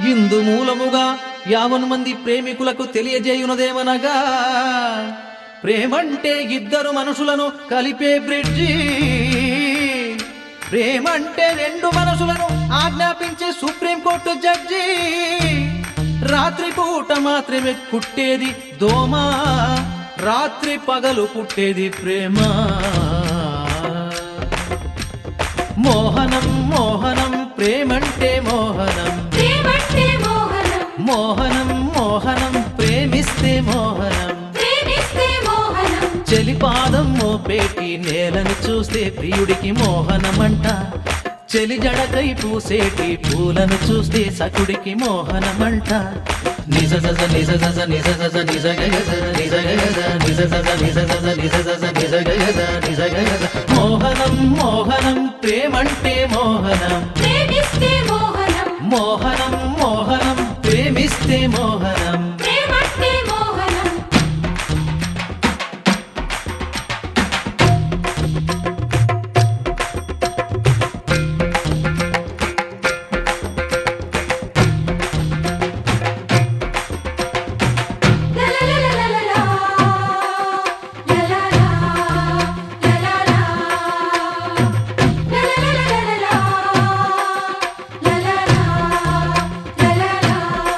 ఇందు మూలముగా యావన్ మంది ప్రేమికులకు తెలియజేయునదేమనగా ప్రేమంటే ఇద్దరు మనుషులను కలిపే బ్రిడ్జి ప్రేమంటే రెండు మనసులను ఆజ్ఞాపించే సుప్రీంకోర్టు జడ్జి రాత్రి పూట మాత్రమే కుట్టేది దోమ రాత్రి పగలు పుట్టేది ప్రేమ మోహనం మోహనం ప్రేమంటే మోహనం ప్రేమంటే మోహనం మోహనం మోహనం ప్రేమిస్తే మోహనం ప్రేమిస్తే మోహనం చెలిపాదం మోపేటి నేలను చూస్తే ప్రియుడికి మోహనమంట చెలి జడకై పూసేటి పూలను చూస్తే సకుడికి మోహనమంట నిజ సజ నిజ సజ నిజ సజ నిజ గగ సజ నిజ గగ సజ నిజ సజ నిజ సజ నిజ సజ నిజ గగ సజ నిజ గగ సజ మోహనం మోహనం ప్రేమంటే మోహనం ప్రేమిస్తే మోహనం మోహనం మోహనం ప్రేమిస్తే మోహనం ప్రేమంటే మోహనం లలలలలలా లలలా లలలా లలలలలలా లలలా లలలా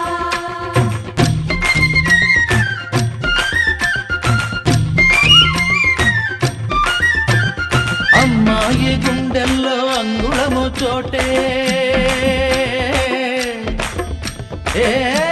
అమ్మాయి గుండెల్లో అంగుళము చోటే ఏ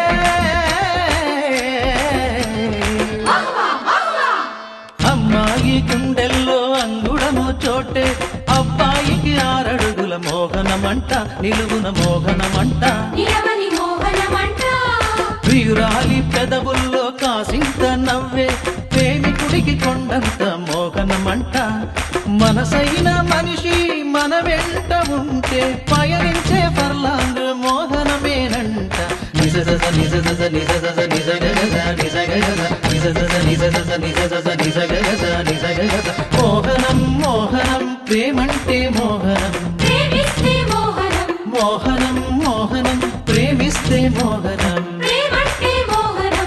అమ్మాయి గుండెల్లో అంగుళము చోటే అబ్బాయికి ఆరడుగుల మోహనమంట నిలువున మోహనమంట నిలవని మోహనమంట ప్రియురాలి పెదవుల్లో కాసింత నవ్వే ప్రేమికుడికి కొండంత మోహనమంట మనసైన మనిషి మన వెంట ఉంటే పయనించే ఫర్లాంగ్ మోహనమేనంట నిజ సజ నిజ సజ నిజ సజ నిజ గగ నిజ గగ నిజ సజ నిజ సజ నిజ సజ నిజ గగ నిజ గగ మోహనం మోహనం ప్రేమంటే మోహనం ప్రేమిస్తే మోహనం మోహనం మోహనం ప్రేమిస్తే మోహనం ప్రేమంటే మోహనం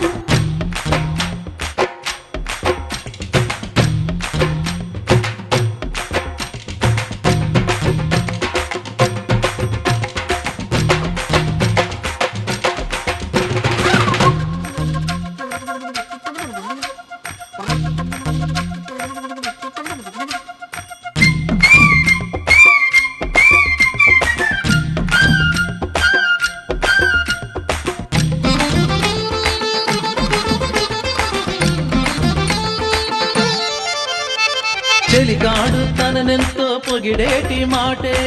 చెలిగాడు తననెంతో పొగిడేటి మాటే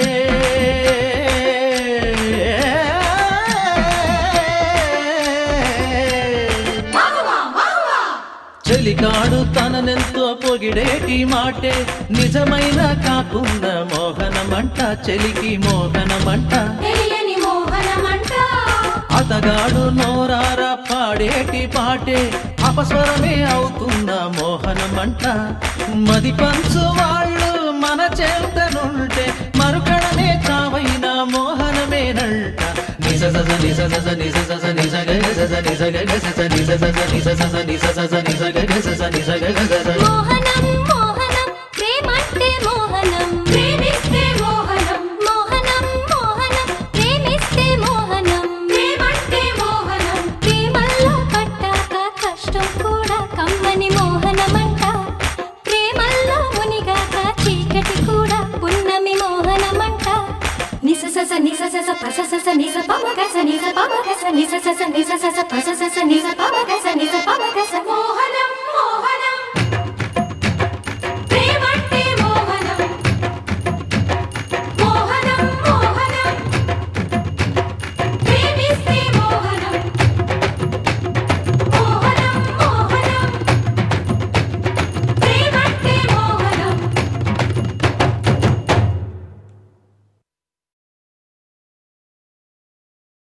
మగువా మగువా చెలిగాడు తననెంతో పొగిడేటి మాటే నిజమైన కాకుండా మోహనమంట చెలికి మోహనమంట తెలియని మోహనమంట అతగాడు నోరార పాడేటి పాటే అపస్వరమే అవుతున్న మోహనమంట మది పంచు వాళ్ళు మన చేతనుంటే మరుకడమే కావైన మోహనమేనంట నిజ సజ నిజ సజ నిజ సజ నిజ గగ సజ నిజ గగ సజ నిజ సజ నిజ సజ నిజ సజ నిజ గగ సజ నిజ గగ సజ మోహనం మోహనం ప్రేమంటే మోహనం ప్రేమిస్తే మోహనం మోహనం మోహనం ప్రేమిస్తే మోహనం ప్రేమంటే మోహనం ప్రేమల్లో పట్టాక కష్టం కూడా కమ్మని మోహనమంట ప్రేమల్లో మునిగాక చీకటి కూడా పున్నమి మోహనమంట నిస సస నిస సస పస సస నిస పమ గస నిస పమ గస నిస సస నిస సస పస సస నిస పమ గస